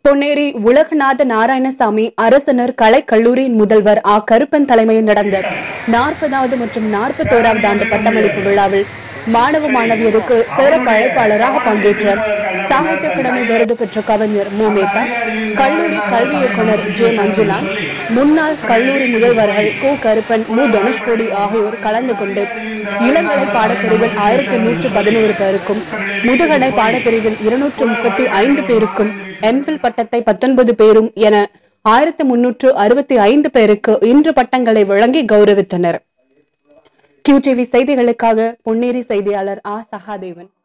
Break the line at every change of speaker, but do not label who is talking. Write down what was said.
பொன்னேரி உலகநாத நாராயணசாமி அரசனர் கலைக்கல்லூரியின் முதல்வர் ஆ கருப்பன் தலைமையில் நடந்த நாற்பதாவது மற்றும் நாற்பத்தோராவது ஆண்டு பட்டமளிப்பு விழாவில் மாணவ மாணவியருக்கு சிறப்பு அழைப்பாளராக பங்கேற்ற சாகித்ய அகாடமி விருது பெற்ற கவிஞர் மு மேத்தா கல்லூரி கல்வி இயக்குனர் ஜே மஞ்சுளா முன்னாள் கல்லூரி முதல்வர்கள் கு கருப்பன் மு தனுஷ்கோடி ஆகியோர் கலந்து கொண்டு இளங்கலை பாடப்பிரிவில் ஆயிரத்தி நூற்று பதினோரு பேருக்கும் முதுகலை பாடப்பிரிவில் இருநூற்று முப்பத்தி ஐந்து பேருக்கும் எம்ஃபில் பட்டத்தை பத்தொன்பது பேரும் என ஆயிரத்தி முன்னூற்று அறுபத்தி ஐந்து பேருக்கு இன்று பட்டங்களை வழங்கி கௌரவித்தனர் கியூடிவி செய்திகளுக்காக பொன்னேரி செய்தியாளர் ஆ சகாதேவன்